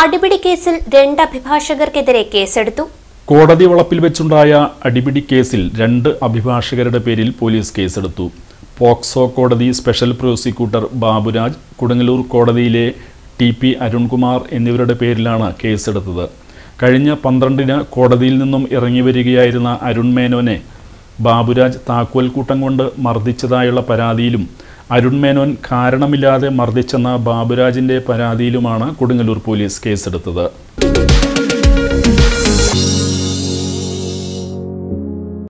അടിപിടി കേസിൽ രണ്ട് അഭിഭാഷകർക്കെതിരെ കേസെടുത്തു കോടതി വളപ്പിൽ വെച്ചുണ്ടായ അടിപിടി കേസിൽ രണ്ട് അഭിഭാഷകരുടെ പേരിൽ പോലീസ് കേസെടുത്തു പോക്സോ കോടതി സ്പെഷ്യൽ പ്രോസിക്യൂട്ടർ ബാബുരാജ് കൊടുങ്ങല്ലൂർ കോടതിയിലെ ടി പി അരുൺകുമാർ എന്നിവരുടെ പേരിലാണ് കേസെടുത്തത് കഴിഞ്ഞ പന്ത്രണ്ടിന് കോടതിയിൽ നിന്നും ഇറങ്ങി വരികയായിരുന്ന അരുൺ മേനോനെ ബാബുരാജ് താക്കോൽ കൂട്ടം കൊണ്ട് മർദ്ദിച്ചതായുള്ള പരാതിയിലും അരുൺ മേനോൻ കാരണമില്ലാതെ മർദ്ദിച്ചെന്ന ബാബുരാജിന്റെ പരാതിയിലുമാണ് കൊടുങ്ങല്ലൂർ പോലീസ് കേസെടുത്തത്